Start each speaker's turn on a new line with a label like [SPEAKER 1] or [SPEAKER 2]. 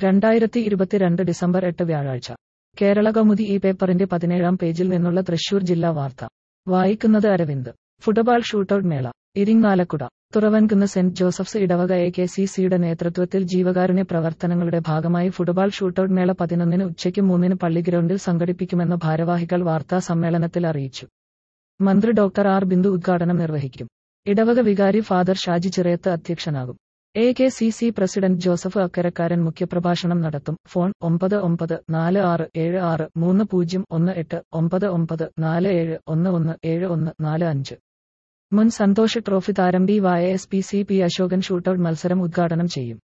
[SPEAKER 1] രണ്ടായിരത്തി ഇരുപത്തിരണ്ട് ഡിസംബർ എട്ട് വ്യാഴാഴ്ച കേരള കൗമുദി ഈ പേപ്പറിന്റെ പതിനേഴാം പേജിൽ നിന്നുള്ള തൃശൂർ ജില്ലാ വാർത്ത വായിക്കുന്നത് അരവിന്ദ് ഫുട്ബോൾ ഷൂട്ടൌട്ട് മേള ഇരിങ്ങാലക്കുട തുറവൻകുന്ന് സെന്റ് ജോസഫ്സ് ഇടവക എ കെ സി സിയുടെ നേതൃത്വത്തിൽ ജീവകാരുണ്യ പ്രവർത്തനങ്ങളുടെ ഭാഗമായി ഫുട്ബോൾ ഷൂട്ടൌട്ട് മേള പതിനൊന്നിന് ഉച്ചയ്ക്ക് മൂന്നിന് പള്ളി ഗ്രൗണ്ടിൽ സംഘടിപ്പിക്കുമെന്ന് ഭാരവാഹികൾ വാർത്താ സമ്മേളനത്തിൽ അറിയിച്ചു മന്ത്രി ഡോക്ടർ ആർ ബിന്ദു ഉദ്ഘാടനം നിർവഹിക്കും ഇടവക വികാരി ഫാദർ ഷാജി ചിറയത്ത് അധ്യക്ഷനാകും A K C C president Joseph Akkarakkaran മുഖ്യപ്രഭാഷണം നടത്തും ഫോൺ ഒമ്പത് ഒമ്പത് നാല് ആറ് ഏഴ് ആറ് മൂന്ന് പൂജ്യം ഒന്ന് എട്ട് ഒമ്പത് ഒമ്പത് നാല് ഏഴ് ഒന്ന് ഒന്ന് ഏഴ് ഒന്ന് നാല് അഞ്ച് മുൻ സന്തോഷ് ട്രോഫി താരം D Y S P C P Asokan shootout മത്സരം ഉദ്ഘാടനം ചെയ്യും